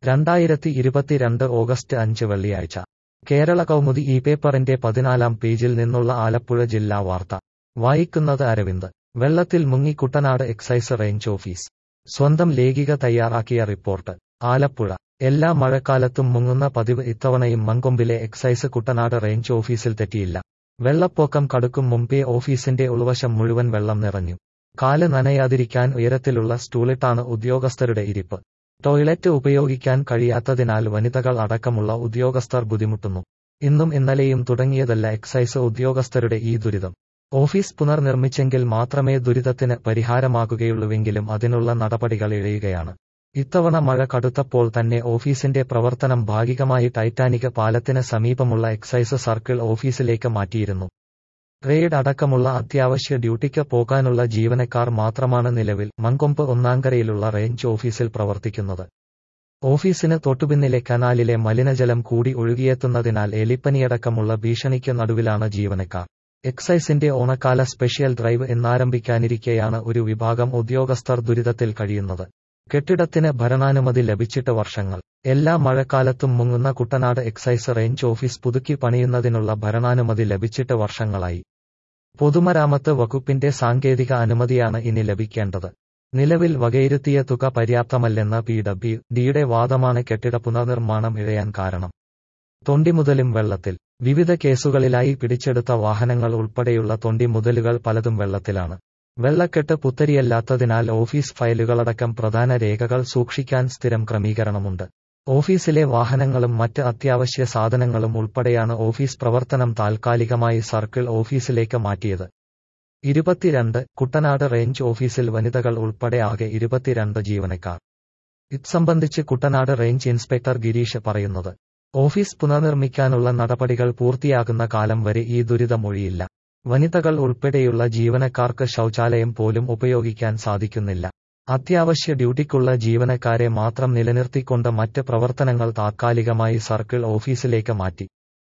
രണ്ടായിരത്തി ഇരുപത്തിരണ്ട് ഓഗസ്റ്റ് അഞ്ച് വെള്ളിയാഴ്ച കേരള കൗമുദി ഈ പേപ്പറിന്റെ പതിനാലാം പേജിൽ നിന്നുള്ള ആലപ്പുഴ ജില്ലാ വാർത്ത വായിക്കുന്നത് അരവിന്ദ് വെള്ളത്തിൽ മുങ്ങി കുട്ടനാട് എക്സൈസ് റേഞ്ച് ഓഫീസ് സ്വന്തം ലേഖിക തയ്യാറാക്കിയ റിപ്പോർട്ട് ആലപ്പുഴ എല്ലാ മഴക്കാലത്തും മുങ്ങുന്ന പതിവ് ഇത്തവണയും മങ്കൊമ്പിലെ എക്സൈസ് കുട്ടനാട് റേഞ്ച് ഓഫീസിൽ തെറ്റിയില്ല വെള്ളപ്പൊക്കം കടുക്കും മുമ്പേ ഓഫീസിന്റെ ഉൾവശം മുഴുവൻ വെള്ളം നിറഞ്ഞു കാല് നനയാതിരിക്കാൻ ഉയരത്തിലുള്ള സ്റ്റൂളിട്ടാണ് ഉദ്യോഗസ്ഥരുടെ ഇരിപ്പ് ടോയ്ലറ്റ് ഉപയോഗിക്കാൻ കഴിയാത്തതിനാൽ വനിതകൾ അടക്കമുള്ള ഉദ്യോഗസ്ഥർ ബുദ്ധിമുട്ടുന്നു ഇന്നും ഇന്നലെയും തുടങ്ങിയതല്ല എക്സൈസ് ഉദ്യോഗസ്ഥരുടെ ഈ ദുരിതം ഓഫീസ് പുനർനിർമ്മിച്ചെങ്കിൽ മാത്രമേ ദുരിതത്തിന് പരിഹാരമാകുകയുള്ളൂവെങ്കിലും അതിനുള്ള നടപടികൾ ഇഴയുകയാണ് ഇത്തവണ മഴ കടുത്തപ്പോൾ തന്നെ ഓഫീസിന്റെ പ്രവർത്തനം ഭാഗികമായി ടൈറ്റാനിക് പാലത്തിന് സമീപമുള്ള എക്സൈസ് സർക്കിൾ ഓഫീസിലേക്ക് മാറ്റിയിരുന്നു റെയ്ഡ് അടക്കമുള്ള അത്യാവശ്യ ഡ്യൂട്ടിക്ക് പോകാനുള്ള ജീവനക്കാർ മാത്രമാണ് നിലവിൽ മങ്കൊമ്പ് ഒന്നാങ്കരയിലുള്ള റേഞ്ച് ഓഫീസിൽ പ്രവർത്തിക്കുന്നത് ഓഫീസിന് തൊട്ടുപിന്നിലെ കനാലിലെ മലിനജലം കൂടി ഒഴുകിയെത്തുന്നതിനാൽ എലിപ്പനിയടക്കമുള്ള ഭീഷണിക്ക് നടുവിലാണ് ജീവനക്കാർ എക്സൈസിന്റെ ഓണക്കാല സ്പെഷ്യൽ ഡ്രൈവ് എന്നാരംഭിക്കാനിരിക്കെയാണ് ഒരു വിഭാഗം ഉദ്യോഗസ്ഥർ ദുരിതത്തിൽ കഴിയുന്നത് കെട്ടിടത്തിന് ഭരണാനുമതി ലഭിച്ചിട്ട് വർഷങ്ങൾ എല്ലാ മഴക്കാലത്തും മുങ്ങുന്ന കുട്ടനാട് എക്സൈസ് റേഞ്ച് ഓഫീസ് പുതുക്കി പണിയുന്നതിനുള്ള ഭരണാനുമതി ലഭിച്ചിട്ട് വർഷങ്ങളായി പൊതുമരാമത്ത് വകുപ്പിന്റെ സാങ്കേതിക അനുമതിയാണ് ഇനി ലഭിക്കേണ്ടത് നിലവിൽ വകയിരുത്തിയ തുക പര്യാപ്തമല്ലെന്ന പി ഡബ്ല്യു ഡിയുടെ വാദമാണ് കെട്ടിട പുനർനിർമ്മാണം ഇഴയാൻ കാരണം തൊണ്ടി മുതലും വെള്ളത്തിൽ വിവിധ കേസുകളിലായി പിടിച്ചെടുത്ത വാഹനങ്ങൾ ഉൾപ്പെടെയുള്ള തൊണ്ടി മുതലുകൾ പലതും വെള്ളത്തിലാണ് വെള്ളക്കെട്ട് പുത്തരിയല്ലാത്തതിനാൽ ഓഫീസ് ഫയലുകളടക്കം പ്രധാന രേഖകൾ സൂക്ഷിക്കാൻ സ്ഥിരം ക്രമീകരണമുണ്ട് ഓഫീസിലെ വാഹനങ്ങളും മറ്റ് അത്യാവശ്യ സാധനങ്ങളും ഉൾപ്പെടെയാണ് ഓഫീസ് പ്രവർത്തനം താൽക്കാലികമായി സർക്കിൾ ഓഫീസിലേക്ക് മാറ്റിയത് ഇരുപത്തിരണ്ട് കുട്ടനാട് റേഞ്ച് ഓഫീസിൽ വനിതകൾ ഉൾപ്പെടെ ആകെ ഇരുപത്തിരണ്ട് ജീവനക്കാർ ഇത് സംബന്ധിച്ച് കുട്ടനാട് റേഞ്ച് ഇൻസ്പെക്ടർ ഗിരീഷ് പറയുന്നത് ഓഫീസ് പുനർനിർമ്മിക്കാനുള്ള നടപടികൾ പൂർത്തിയാകുന്ന കാലം വരെ ഈ ദുരിതമൊഴിയില്ല വനിതകൾ ഉൾപ്പെടെയുള്ള ജീവനക്കാർക്ക് ശൗചാലയം പോലും ഉപയോഗിക്കാൻ സാധിക്കുന്നില്ല അത്യാവശ്യ ഡ്യൂട്ടിക്കുള്ള ജീവനക്കാരെ മാത്രം നിലനിർത്തിക്കൊണ്ട് മറ്റ് പ്രവർത്തനങ്ങൾ താത്കാലികമായി സർക്കിൾ ഓഫീസിലേക്ക് മാറ്റി